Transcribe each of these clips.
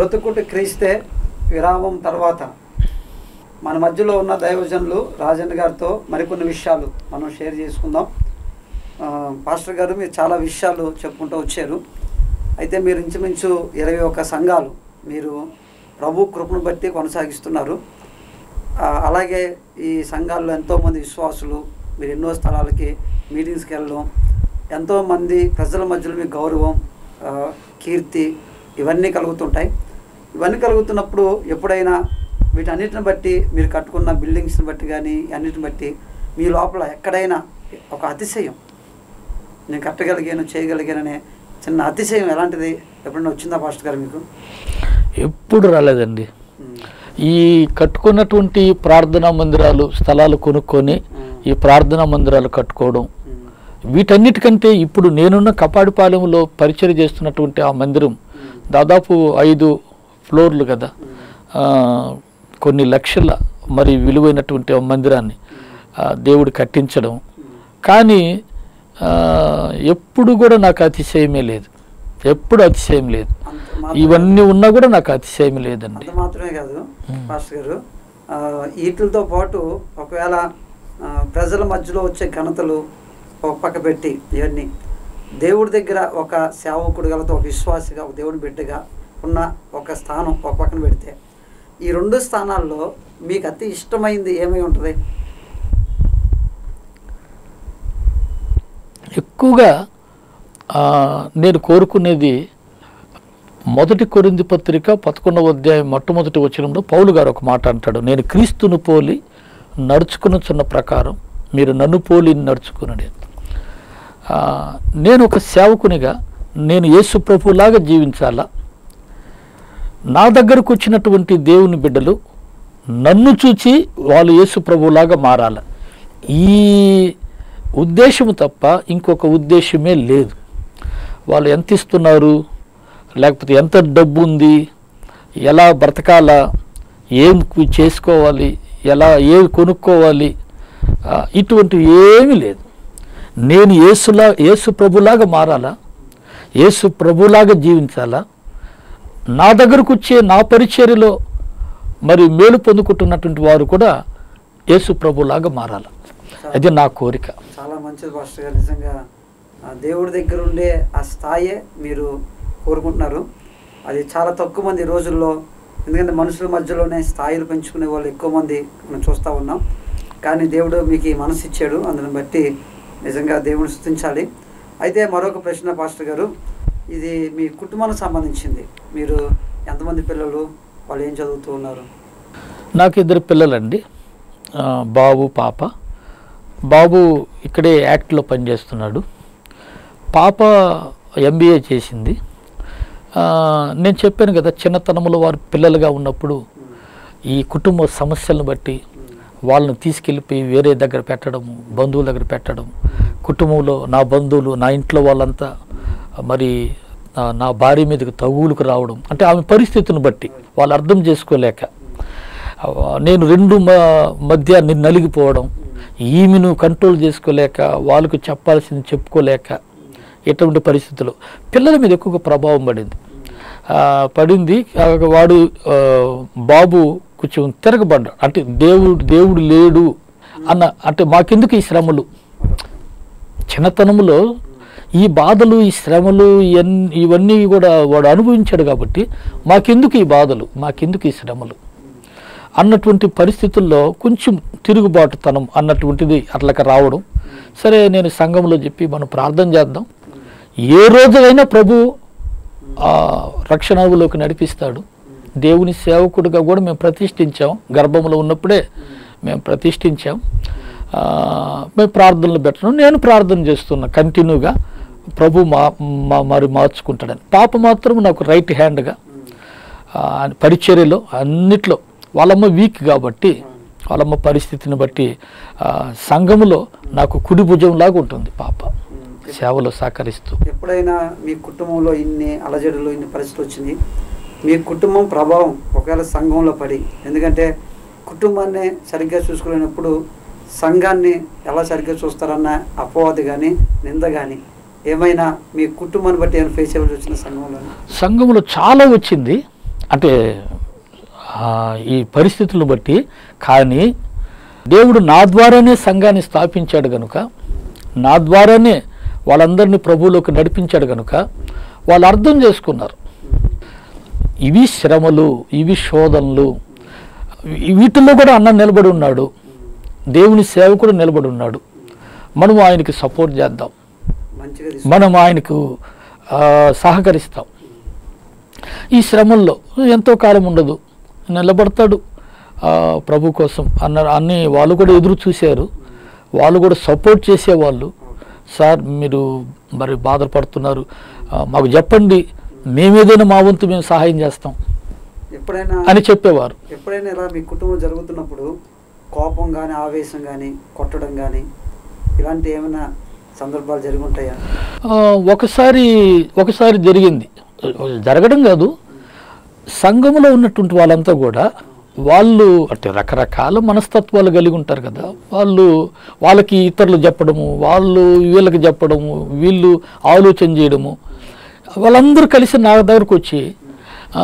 బ్రతుకుట క్రీస్తే విరామం తర్వాత మన మధ్యలో ఉన్న దైవజనులు రాజన్ గారితో మరికొన్ని విషయాలు మనం షేర్ చేసుకుందాం ఆ, పాస్టర్ గారు మీరు చాలా విషయాలు చెప్పుకుంటూ వచ్చారు అయితే మీరు ఇంచుమించు ఇరవై ఒక్క సంఘాలు మీరు ప్రభు కృపను బట్టి కొనసాగిస్తున్నారు ఆ, అలాగే ఈ సంఘాల్లో ఎంతోమంది విశ్వాసులు మీరు ఎన్నో స్థలాలకి మీటింగ్స్కి వెళ్ళడం ఎంతోమంది ప్రజల మధ్యలో మీ గౌరవం ఆ, కీర్తి ఇవన్నీ కలుగుతుంటాయి ఇవన్నీ కలుగుతున్నప్పుడు ఎప్పుడైనా వీటన్నిటిని బట్టి మీరు కట్టుకున్న బిల్డింగ్స్ని బట్టి కానీ అన్నిటిని బట్టి మీ లోపల ఎక్కడైనా ఒక అతిశయం నేను కట్టగలిగాను చేయగలిగాననే చిన్న అతిశయం ఎలాంటిది ఎప్పుడైనా వచ్చిందా పాస్టర్ గారు మీకు ఎప్పుడు రాలేదండి ఉమ్, ఈ కట్టుకున్నటువంటి ప్రార్థనా మందిరాలు స్థలాలు కొనుక్కొని ఈ ప్రార్థనా మందిరాలు కట్టుకోవడం ఉమ్, వీటన్నిటికంటే ఇప్పుడు నేనున్న కపాడిపాలెంలో పరిచయం చేస్తున్నటువంటి ఆ మందిరం ఉమ్, దాదాపు ఐదు ఫ్లోర్లు కదా ఉమ్, ఆ, కొన్ని లక్షల మరి విలువైనటువంటి ఆ మందిరాన్ని ఆ, దేవుడు కట్టించడం ఉమ్. కానీ ఆ, ఎప్పుడు కూడా నాకు అతిశయమే లేదు ఎప్పుడు అతిశయం లేదు అంత మాత్రమే- ఇవన్నీ ఉన్నా కూడా నాకు అతిశయం లేదండి అంత మాత్రమే కాదు పాస్టర్ గారు ఆ, వీటితో పాటు ఒకవేళ ఆ, ప్రజల మధ్యలో వచ్చే ఘనతలు ఒక పక్క పెట్టి ఇవన్నీ దేవుడి దగ్గర ఒక సేవకుడు గలతో ఒక విశ్వాసిగా ఒక దేవుని బిడ్డగా ఉన్న ఒక స్థానం ఒక పక్కన పెడితే ఈ రెండు స్థానాల్లో మీకు అతి ఇష్టమైంది ఏమై ఉంటుంది ఎక్కువగా ఆ, నేను కోరుకునేది మొదటి కొరింది పత్రిక పదకొండవ అధ్యాయం మొట్టమొదటి వచనంలో పౌలు గారు ఒక మాట అంటాడు నేను క్రీస్తును పోలి నడుచుకునుచున్న ప్రకారం మీరు నన్ను పోలి నడుచుకునడే ఆ, నేను ఒక సేవకునిగా నేను యేసు ప్రభులాగా జీవించాలా నా దగ్గరకు వచ్చినటువంటి దేవుని బిడ్డలు నన్ను చూచి వాళ్ళు యేసు ప్రభులాగా మారాల ఈ ఉద్దేశము తప్ప ఇంకొక ఉద్దేశమే లేదు వాళ్ళు ఎంత ఇస్తున్నారు లేకపోతే ఎంత డబ్బు ఉంది ఎలా బ్రతకాలా ఏం కు- చేసుకోవాలి ఎలా ఏం కొనుక్కోవాలి ఆ, ఇటువంటివి ఏమీ లేదు నేను యేసులా యేసు ప్రభులాగా మారాలా యేసు ప్రభులాగా జీవించాలా నా దగ్గరకు వచ్చే నా పరిచర్యలో మరి మేలు పొందుకుంటున్నటువంటి వారు కూడా యేసు ప్రభులాగా మారాల అది నా కోరిక చాలా మంచిది పాస్టర్ గారు నిజంగా ఆ దేవుడి దగ్గర ఉండే ఆ స్థాయే మీరు కోరుకుంటున్నారు అది చాలా తక్కువ మంది ఈ రోజుల్లో ఎందుకంటే మనుషుల మధ్యలోనే స్థాయిలు పెంచుకునే వాళ్ళు ఎక్కువ మంది మనం చూస్తూ ఉన్నాం కానీ దేవుడు మీకు ఈ మనసు ఇచ్చాడు అందుని బట్టి నిజంగా దేవుని స్థుతించాలి అయితే మరొక ప్రశ్న పాస్టర్ గారు ఇది మీ కుటుంబానికి సంబంధించింది మీరు ఎంతమంది పిల్లలు వాళ్ళు ఏం చదువుతూ ఉన్నారు నాకు ఇద్దరు పిల్లలండి ఆ, బాబు పాప బాబు ఇక్కడే యాక్ట్లో పనిచేస్తున్నాడు పాప ఎంబీఏ చేసింది ఆ, నేను చెప్పాను కదా చిన్నతనంలో వారు పిల్లలుగా ఉన్నప్పుడు ఈ కుటుంబ సమస్యలను బట్టి వాళ్ళని తీసుకెళ్ళిపోయి వేరే దగ్గర పెట్టడం బంధువుల దగ్గర పెట్టడం కుటుంబంలో నా బంధువులు నా ఇంట్లో వాళ్ళంతా మరి నా- నా భార్య మీదకి తగువులకు రావడం అంటే ఆమె పరిస్థితిని బట్టి వాళ్ళు అర్థం చేసుకోలేక ఆ, నేను రెండు మ- మధ్య ని- నలిగిపోవడం ఈమెను కంట్రోల్ చేసుకోలేక వాళ్ళకు చెప్పాల్సింది చెప్పుకోలేక ఇటువంటి పరిస్థితులు పిల్లల మీద ఎక్కువగా ప్రభావం పడింది ఆ, పడింది ఆ, వాడు ఆ, బాబు కొంచెం తిరగబడ్డాడు అంటే దేవుడు దేవుడు లేడు అన్న అంటే మాకెందుకు ఈ శ్రమలు చిన్నతనంలో ఈ బాధలు ఈ శ్రమలు ఇవన్నీ ఇవన్నీ కూడా వాడు అనుభవించాడు కాబట్టి మాకెందుకు ఈ బాధలు మాకెందుకు ఈ శ్రమలు అన్నటువంటి పరిస్థితుల్లో కొంచెం తిరుగుబాటుతనం అన్నటువంటిది అట్లకి రావడం సరే నేను సంఘంలో చెప్పి మనం ప్రార్థన చేద్దాం ఏ రోజైనా ప్రభు ఆ రక్షణలోకి నడిపిస్తాడు దేవుని సేవకుడిగా కూడా మేము ప్రతిష్ఠించాం గర్భంలో ఉన్నప్పుడే మేము ప్రతిష్ఠించాం ఆ, మేము ప్రార్థనలు పెట్టడం నేను ప్రార్థన చేస్తున్నా కంటిన్యూగా ప్రభు మా మా- మరి మార్చుకుంటాడని పాప మాత్రం నాకు రైట్ హ్యాండ్గా ఆ, పరిచర్యలో అన్నిట్లో వాళ్ళమ్మ వీక్ కాబట్టి వాళ్ళమ్మ పరిస్థితిని బట్టి ఆ, సంఘములో నాకు కుడి భుజంలాగా ఉంటుంది పాప సేవలో సహకరిస్తూ ఎప్పుడైనా మీ కుటుంబంలో ఇన్ని అలజడులు ఇన్ని పరిస్థితులు వచ్చింది మీ కుటుంబం ప్రభావం ఒకవేళ సంఘంలో పడి ఎందుకంటే కుటుంబాన్ని సరిగ్గా చూసుకోలేనప్పుడు సంఘాన్ని ఎలా సరిగ్గా చూస్తారన్న అపవాది కానీ నింద కానీ ఏమైనా మీ కుటుంబాన్ని బట్టి ఏమైనా ఫేస్ చేయవలసి వచ్చిన సంఘంలో సంఘములో చాలా వచ్చింది అంటే ఆ, ఈ పరిస్థితులను బట్టి కానీ దేవుడు నా ద్వారానే సంఘాన్ని స్థాపించాడు గనుక నా ద్వారానే వాళ్ళందరినీ ప్రభువులోకి నడిపించాడు గనుక వాళ్ళు అర్థం చేసుకున్నారు ఇవి శ్రమలు ఇవి శోధనలు వీ- వీటిల్లో కూడా అన్న నిలబడి ఉన్నాడు దేవుని సేవకుడు నిలబడి ఉన్నాడు మనం ఆయనకి సపోర్ట్ చేద్దాం మంచిగా తీసుకు మనం ఆయనకు ఆ, సహకరిస్తాం ఈ శ్రమల్లో ఎంతో కాలం ఉండదు నిలబడతాడు ఆ, ప్రభు కోసం అన్న అన్ని వాళ్ళు కూడా ఎదురు చూశారు వాళ్ళు కూడా సపోర్ట్ చేసేవాళ్ళు సార్ మీరు మరి బాధపడుతున్నారు ఆ, మాకు చెప్పండి మేమేదైనా మా వంతు మేము సహాయం చేస్తాం ఎప్పుడైనా అని చెప్పేవారు ఎప్పుడైనా ఇలా మీ కుటుంబం జరుగుతున్నప్పుడు కోపం కానీ ఆవేశం కానీ కొట్టడం కానీ ఇలాంటి ఏమైనా సందర్భాలు జరిగి ఉంటాయా ఆ, ఒకసారి ఒకసారి జరిగింది జరగడం కాదు సంఘంలో ఉన్నటువంటి వాళ్ళంతా కూడా వాళ్ళు అంటే రకరకాల మనస్తత్వాలు కలిగి ఉంటారు కదా వాళ్ళు వాళ్ళకి ఇతరులు చెప్పడము వాళ్ళు వీళ్ళకి చెప్పడము వీళ్ళు ఆలోచన చేయడము వాళ్ళందరూ కలిసి నా దగ్గరకు వచ్చి ఆ,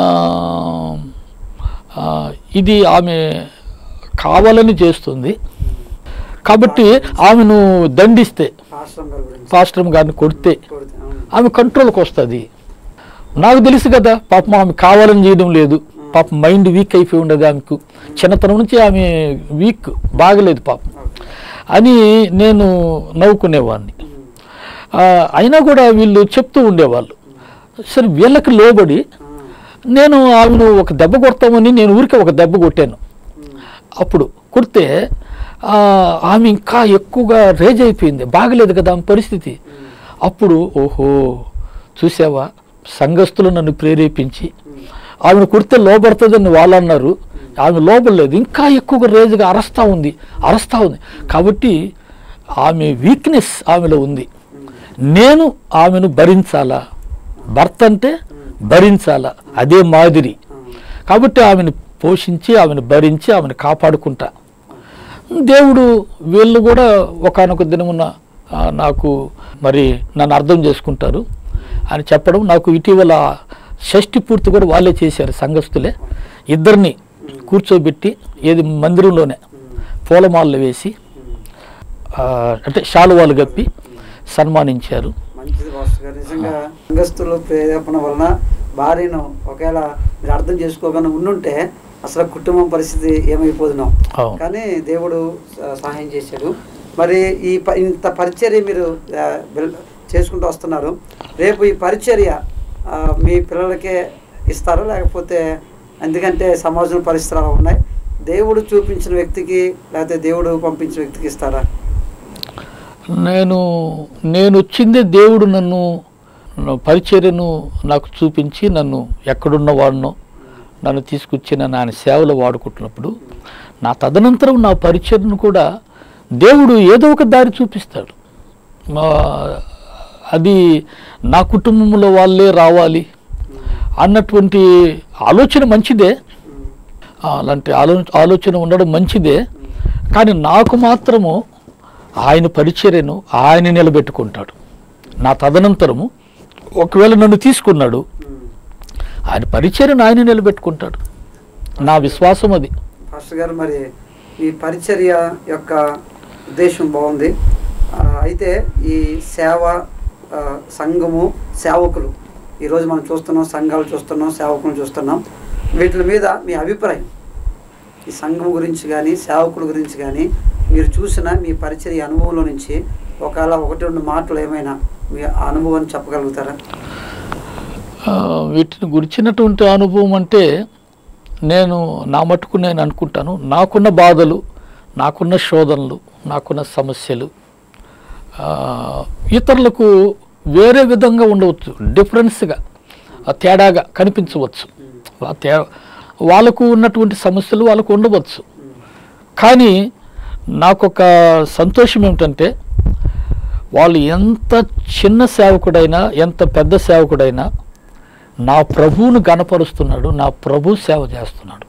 ఆ, ఇది ఆమె కావాలని చేస్తుంది కాబట్టి ఆమెను దండిస్తే ఆశ్రమం గారి గురించి పాస్టర్ గారిని కొడితే కొడితే, అవును. ఆమె కంట్రోల్కి వస్తుంది నాకు తెలుసు కదా పాపం ఆమె కావాలని చేయడం లేదు పాపం మైండ్ వీక్ అయిపోయి ఉండదు ఆమెకు చిన్నతనం నుంచి ఆమె వీక్ బాగలేదు పాపం ఓకే. అని నేను నవ్వుకునేవాడిని ఉమ్. ఆ, అయినా కూడా వీళ్ళు చెప్తూ ఉండేవాళ్ళు సరే వీళ్ళకి లోబడి ఆ. నేను ఆమెను ఒక దెబ్బ కొడతామని నేను ఊరికే ఒక దెబ్బ కొట్టాను ఉమ్. అప్పుడు కొడితే ఆ, ఆమె ఇంకా ఎక్కువగా రేజ్ అయిపోయింది బాగలేదు కదా ఆమె పరిస్థితి ఉమ్. అప్పుడు ఓహో చూసావా సంఘస్థులు నన్ను ప్రేరేపించి ఉమ్. ఆమెను కుడితే లోబడుతుందని వాళ్ళు అన్నారు ఆమె లోబడలేదు ఇంకా ఎక్కువగా రేజుగా అరస్తా ఉంది అరస్తా ఉంది కాబట్టి ఆమె వీక్నెస్ ఆమెలో ఉంది ఉమ్. నేను ఆమెను భరించాలా భర్త అంటే భరించాలా అదే మాదిరి ఆ. కాబట్టి ఆమెను పోషించి ఆమెను భరించి ఆమెను కాపాడుకుంటా దేవుడు వీళ్ళు కూడా ఒకనొక దినమున ఆ, నాకు మరి నన్ను అర్థం చేసుకుంటారు అని చెప్పడం నాకు ఇటీవల షష్ఠి పూర్తి కూడా వాళ్ళే చేశారు సంఘస్థులే ఇద్దరిని కూర్చోబెట్టి ఏది మందిరంలోనే ఉమ్. పూలమాలలు వేసి ఉమ్. ఆ, అంటే శాలువాలు గప్పి సన్మానించారు మంచిది మాస్టర్ గారు నిజంగా సంఘస్థుల ప్రేరేపణ వలన భార్యను ఒకవేళ మీరు అర్థం చేసుకోకుండా ఉండుంటే అసలు కుటుంబం పరిస్థితి ఏమైపోతున్నాం అవును. కానీ దేవుడు స- సహాయం చేశాడు మరి ఈ ప- ఇంత పరిచర్య మీరు ఆ, వెల్- చేసుకుంటూ వస్తున్నారు రేపు ఈ పరిచర్య ఆ, మీ పిల్లలకే ఇస్తారా లేకపోతే ఎందుకంటే సమాజం పరిస్థితులు అలా ఉన్నాయి దేవుడు చూపించిన వ్యక్తికి లేకపోతే దేవుడు పంపించిన వ్యక్తికి ఇస్తారా నేను నేను వచ్చిందే దేవుడు నన్ను నా పరిచర్యను నాకు చూపించి నన్ను ఎక్కడున్న వాడినో నన్ను తీసుకొచ్చి నన్ను ఆయన సేవలో వాడుకుంటున్నప్పుడు నా తదనంతరం నా పరిచర్ను కూడా దేవుడు ఏదో ఒక దారి చూపిస్తాడు మా అది నా కుటుంబంలో వాళ్ళే రావాలి అన్నటువంటి ఆలోచన మంచిదే ఉమ్. ఆ, అలాంటి ఆలో ఆలోచన ఉండడం మంచిదే కానీ నాకు మాత్రము ఆయన పరిచర్యను ఆయన నిలబెట్టుకుంటాడు నా తదనంతరము ఒకవేళ నన్ను తీసుకున్నాడు ఉమ్. ఆయన పరిచర్యను ఆయన నిలబెట్టుకుంటాడు నా విశ్వాసం అది పాస్టర్ గారు మరి ఈ పరిచర్య యొక్క ఉద్దేశం బాగుంది ఆ, అయితే ఈ సేవ ఆ, సంఘము సేవకులు ఈరోజు మనం చూస్తున్నాం సంఘాలు చూస్తున్నాం సేవకులు చూస్తున్నాం వీటి మీద మీ అభిప్రాయం ఈ సంఘం గురించి కానీ సేవకుల గురించి కానీ మీరు చూసిన మీ పరిచర్య అనుభవంలో నుంచి ఒకవేళ ఒకటి రెండు మాటలు ఏమైనా మీ అనుభవాన్ని చెప్పగలుగుతారా ఆ, వీటిని గురించినటువంటి అనుభవం అంటే నేను నా మటుకు నేను అనుకుంటాను నాకున్న బాధలు నాకున్న శోధనలు నాకున్న సమస్యలు ఆ, ఇతరులకు వేరే విధంగా ఉండవచ్చు డిఫరెన్స్గా ఆ, తేడాగా కనిపించవచ్చు ఆ తే వాళ్ళకు ఉన్నటువంటి సమస్యలు వాళ్ళకు ఉండవచ్చు కానీ నాకొక సంతోషం ఏమిటంటే వాళ్ళు ఎంత చిన్న సేవకుడైనా ఎంత పెద్ద సేవకుడైనా నా ప్రభువును గనపరుస్తున్నాడు నా ప్రభు సేవ చేస్తున్నాడు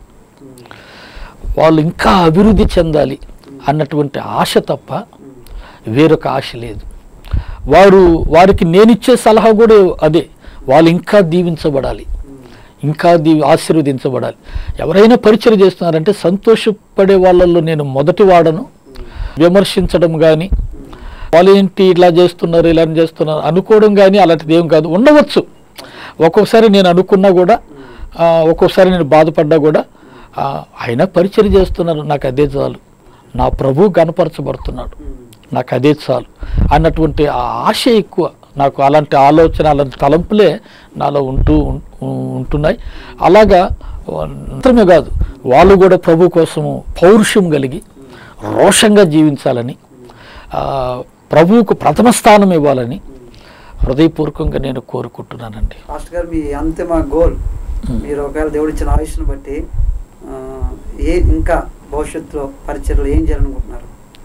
వాళ్ళు ఇంకా అభివృద్ధి చెందాలి అన్నటువంటి ఆశ తప్ప వేరొక ఆశ లేదు వారు వారికి నేనిచ్చే సలహా కూడా అదే వాళ్ళు ఇంకా దీవించబడాలి ఇంకా అది ఆశీర్వదించబడాలి ఎవరైనా పరిచయం చేస్తున్నారంటే సంతోషపడే వాళ్ళల్లో నేను మొదటి వాడను విమర్శించడం కానీ వాళ్ళు ఏంటి ఇలా చేస్తున్నారు ఇలా చేస్తున్నారు అనుకోవడం కానీ అలాంటిది ఏం కాదు ఉండవచ్చు ఒక్కొక్కసారి నేను అనుకున్నా కూడా ఆ, ఒక్కొక్కసారి నేను బాధపడ్డా కూడా ఆ, ఆయన పరిచయం చేస్తున్నారు నాకు అదే చాలు నా ప్రభు గనపరచబడుతున్నాడు నాకు అదే చాలు అన్నటువంటి ఆ ఆశ ఎక్కువ నాకు అలాంటి ఆలోచన అలాంటి తలంపులే నాలో ఉంటూ ఉం- ఉంటున్నాయి అలాగా మాత్రమే కాదు వాళ్ళు కూడా ప్రభు కోసము పౌరుషం కలిగి రోషంగా జీవించాలని ఆ, ప్రభువుకు ప్రథమ స్థానం ఇవ్వాలని హృదయపూర్వకంగా నేను కోరుకుంటున్నానండి పాస్టర్ గారు మీ అంతిమ గోల్ మీరు ఒకవేళ దేవుడు ఇచ్చిన ఆయుష్ను బట్టి ఆ, ఏ ఇంకా భవిష్యత్తులో పరిచయలు ఏం చేయాలనుకుంటున్నారు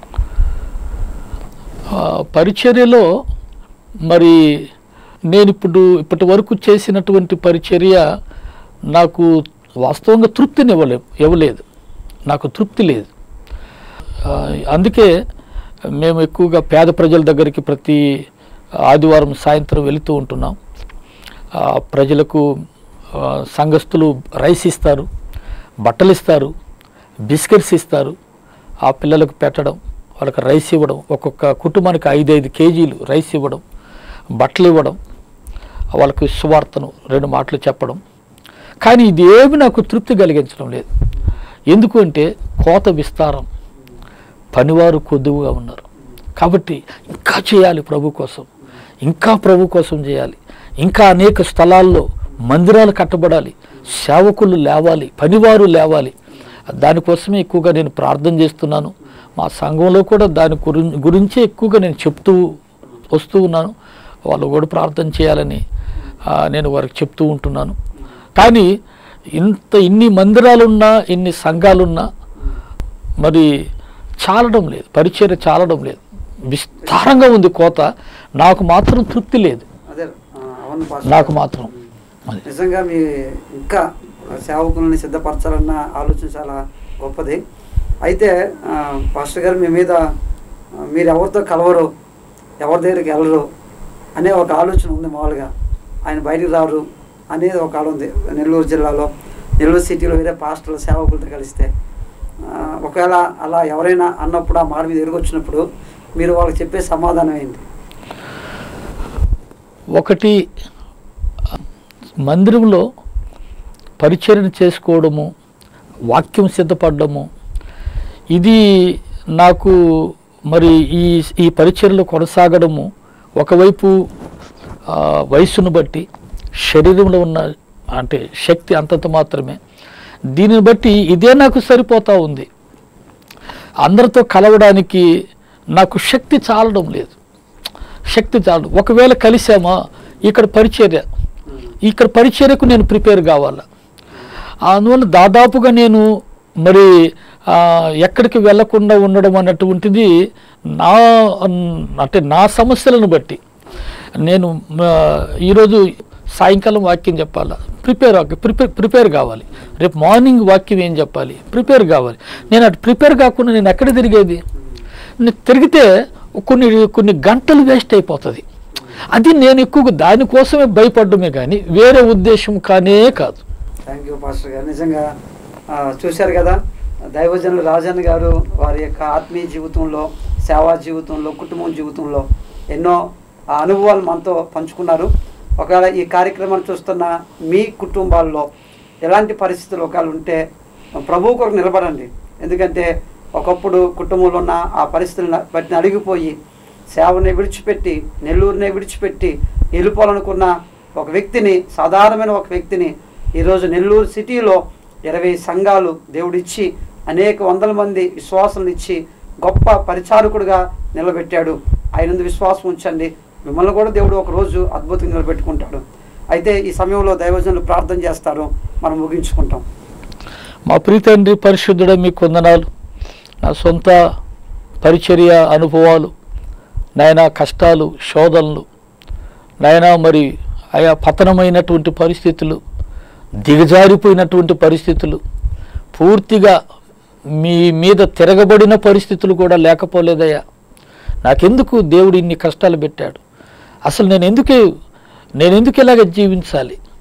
ఆ, పరిచర్యలో మరి నేను ఇప్పుడు ఇప్పటి వరకు చేసినటువంటి పరిచర్య నాకు వాస్తవంగా తృప్తిని ఇవ్వలే ఇవ్వలేదు నాకు తృప్తి లేదు ఆ, అందుకే మేము ఎక్కువగా పేద ప్రజల దగ్గరికి ప్రతి ఆదివారం సాయంత్రం వెళుతూ ఉంటున్నాం ఆ, ప్రజలకు ఆ, సంఘస్థులు రైస్ ఇస్తారు బట్టలు ఇస్తారు బిస్కెట్స్ ఇస్తారు ఆ పిల్లలకు పెట్టడం వాళ్ళకి రైస్ ఇవ్వడం ఒక్కొక్క కుటుంబానికి ఐదు ఐదు కేజీలు రైస్ ఇవ్వడం బట్టలు ఇవ్వడం వాళ్ళకి సువార్తను రెండు మాటలు చెప్పడం కానీ ఇది ఏమి నాకు తృప్తి కలిగించడం లేదు ఎందుకు అంటే కోత విస్తారం పనివారు కొద్దుగా ఉన్నారు కాబట్టి ఇంకా చేయాలి ప్రభు కోసం ఇంకా ప్రభు కోసం చేయాలి ఇంకా అనేక స్థలాల్లో మందిరాలు కట్టబడాలి సేవకులు లేవాలి పనివారు లేవాలి దానికోసమే ఎక్కువగా నేను ప్రార్థన చేస్తున్నాను మా సంఘంలో కూడా దాని గురి గురించే ఎక్కువగా నేను చెప్తూ వస్తూ ఉన్నాను వాళ్ళు కూడా ప్రార్థన చేయాలని ఆ, నేను వారికి చెప్తూ ఉంటున్నాను కానీ ఇంత ఇన్ని మందిరాలున్నా ఇన్ని సంఘాలున్నా మరి చాలడం లేదు పరిచర్య చాలడం లేదు విస్తారంగా ఉంది కోత నాకు మాత్రం తృప్తి లేదు అదే ఆ, అవును పాస్టర్ నాకు మాత్రం అది నిజంగా మీ ఇంకా సేవకులని సిద్ధపరచాలన్న ఆలోచన చాలా గొప్పది అయితే ఆ, పాస్టర్ గారు మీ మీద ఆ, మీరు ఎవరితో కలవరు ఎవరి దగ్గరికి వెళ్ళరు అనే ఒక ఆలోచన ఉంది మామూలుగా ఆయన బయటికి రారు అనేది ఒక ఆలోచన ఉంది నెల్లూరు జిల్లాలో నెల్లూరు సిటీలో వేరే పాస్టర్లు సేవకులతో కలిస్తే ఆ, ఒకవేళ అలా ఎవరైనా అన్నప్పుడు ఆ మాట మీద ఎరుగొచ్చినప్పుడు మీరు వాళ్ళకి చెప్పే సమాధానం ఏంటి ఒకటి మందిరంలో పరిచర్య చేసుకోవడము వాక్యం సిద్ధపడము ఇది నాకు మరి ఈ ఈ పరిచర్యలు కొనసాగడము ఒకవైపు ఆ, వయస్సును బట్టి శరీరంలో ఉన్న అంటే శక్తి అంతంత మాత్రమే దీనిని బట్టి ఇదే నాకు సరిపోతా ఉంది అందరితో కలవడానికి నాకు శక్తి చాలడం లేదు శక్తి చాలదు ఒకవేళ కలిసామా ఇక్కడ పరిచర్య ఇక్కడ పరిచర్యకు నేను ప్రిపేర్ కావాలా అందువల్ల దాదాపుగా నేను మరి ఆ, ఎక్కడికి వెళ్లకుండా ఉండడం అన్నటువంటిది నా అంటే నా సమస్యలను బట్టి నేను ఆ, ఈరోజు సాయంకాలం వాక్యం చెప్పాలా ప్రిపేర్ ప్రిపేర్ ప్రిపేర్ కావాలి రేపు మార్నింగ్ వాక్యం ఏం చెప్పాలి ప్రిపేర్ కావాలి నేను అటు ప్రిపేర్ కాకుండా నేను ఎక్కడ తిరిగేది నేను తిరిగితే కొన్ని కొన్ని గంటలు వేస్ట్ అయిపోతుంది అది నేను ఎక్కువగా దానికోసమే భయపడమే కానీ వేరే ఉద్దేశం కానే కాదు థ్యాంక్ యూ పాస్టర్ గారు నిజంగా ఆ, చూశారు కదా దైవజనులు రాజన్ గారు వారి యొక్క ఆత్మీయ జీవితంలో సేవా జీవితంలో కుటుంబం జీవితంలో ఎన్నో ఆ, అనుభవాలు మనతో పంచుకున్నారు ఒకవేళ ఈ కార్యక్రమాన్ని చూస్తున్న మీ కుటుంబాల్లో ఎలాంటి పరిస్థితులు ఒకవేళ ఉంటే ప్రభు కొరకు నిలబడండి ఎందుకంటే ఒకప్పుడు కుటుంబంలో ఉన్న ఆ పరిస్థితులను బట్టి అడిగిపోయి సేవని విడిచిపెట్టి నెల్లూరునే విడిచిపెట్టి వెళ్ళిపోవాలనుకున్న ఒక వ్యక్తిని సాధారణమైన ఒక వ్యక్తిని ఈరోజు నెల్లూరు సిటీలో ఇరవై సంఘాలు దేవుడిచ్చి అనేక వందల మంది విశ్వాసం ఇచ్చి గొప్ప పరిచారకుడిగా నిలబెట్టాడు ఆయనందు విశ్వాసం ఉంచండి మిమ్మల్ని కూడా దేవుడు ఒక రోజు అద్భుతంగా నిలబెట్టుకుంటాడు అయితే ఈ సమయంలో దైవజనులు ప్రార్థన చేస్తారు మనం ముగించుకుంటాం మా ప్రీతండ్రి పరిశుద్ధుడ మీ కొందనాలు నా సొంత పరిచర్య అనుభవాలు నాయన కష్టాలు శోధనలు నాయన మరి ఆయా పతనమైనటువంటి పరిస్థితులు దిగజారిపోయినటువంటి పరిస్థితులు పూర్తిగా మీ మీద తిరగబడిన పరిస్థితులు కూడా లేకపోలేదయ్యా నాకెందుకు దేవుడు ఇన్ని కష్టాలు పెట్టాడు అసలు నేను ఎందుకు నేను ఎందుకు ఇలాగ జీవించాలి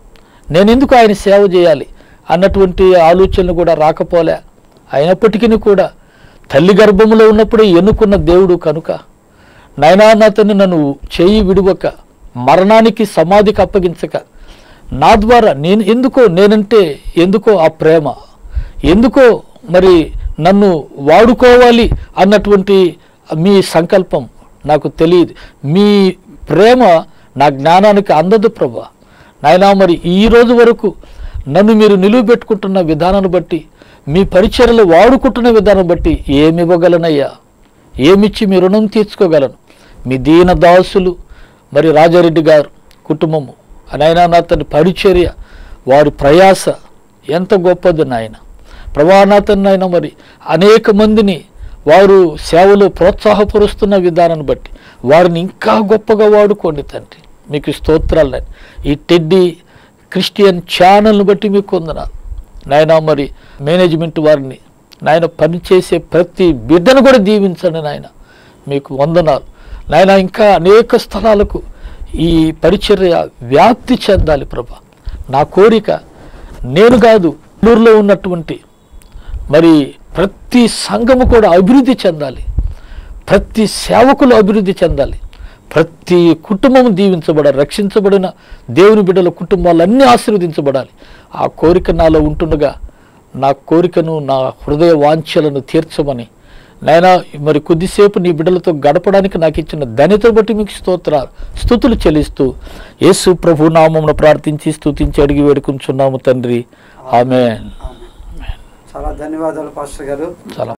నేను ఎందుకు ఆయన సేవ చేయాలి అన్నటువంటి ఆలోచనలు కూడా రాకపోలే అయినప్పటికీ కూడా తల్లి గర్భంలో ఉన్నప్పుడే ఎన్నుకున్న దేవుడు కనుక నయనానాథని నన్ను చేయి విడువక మరణానికి సమాధికి అప్పగించక నా ద్వారా నేను ఎందుకో నేనంటే ఎందుకో ఆ ప్రేమ ఎందుకో మరి నన్ను వాడుకోవాలి అన్నటువంటి మీ సంకల్పం నాకు తెలియదు మీ ప్రేమ నా జ్ఞానానికి అందదు ప్రభా నాయనా మరి ఈ రోజు వరకు నన్ను మీరు నిలువ పెట్టుకుంటున్న విధానాన్ని బట్టి మీ పరిచర్యలు వాడుకుంటున్న విధానం బట్టి ఏమి ఇవ్వగలనయ్యా ఏమిచ్చి మీ రుణం తీర్చుకోగలను మీ దీన దాసులు మరి రాజారెడ్డి గారు కుటుంబము నాయన నా తన పరిచర్య వారి ప్రయాస ఎంత గొప్పది నాయన ప్రభానాథన్ నాయన మరి అనేక మందిని వారు సేవలో ప్రోత్సాహపరుస్తున్న విధానాన్ని బట్టి వారిని ఇంకా గొప్పగా వాడుకోండి తండ్రి మీకు స్తోత్రాలు నాయన. ఈ టెడ్డీ క్రిస్టియన్ ఛానల్ని బట్టి మీకు వందనాలు నాయన మరి మేనేజ్మెంట్ వారిని నాయన పనిచేసే ప్రతి బిడ్డను కూడా దీవించండి నాయన మీకు వందనాలు నాయన ఇంకా అనేక స్థలాలకు ఈ పరిచర్య వ్యాప్తి చెందాలి ప్రభా నా కోరిక నేను కాదు ఊళ్ళో ఉన్నటువంటి మరి ప్రతి సంఘము కూడా అభివృద్ధి చెందాలి ప్రతి సేవకులు అభివృద్ధి చెందాలి ప్రతి కుటుంబం దీవించబడాలి రక్షించబడిన దేవుని బిడ్డల కుటుంబాలన్నీ ఆశీర్వదించబడాలి ఆ కోరిక నాలో ఉంటుండగా నా కోరికను నా హృదయ వాంఛలను తీర్చమని నాయన మరి కొద్దిసేపు నీ బిడ్డలతో గడపడానికి నాకు ఇచ్చిన ధన్యత బట్టి మీకు స్తోత్రాలు స్థుతులు చెల్లిస్తూ యేసు ప్రభు నామమును ప్రార్థించి స్తుతించి అడిగి వేడుకుంటున్నాము తండ్రి ఆమె చాలా ధన్యవాదాలు పాస్టర్ గారు చాలా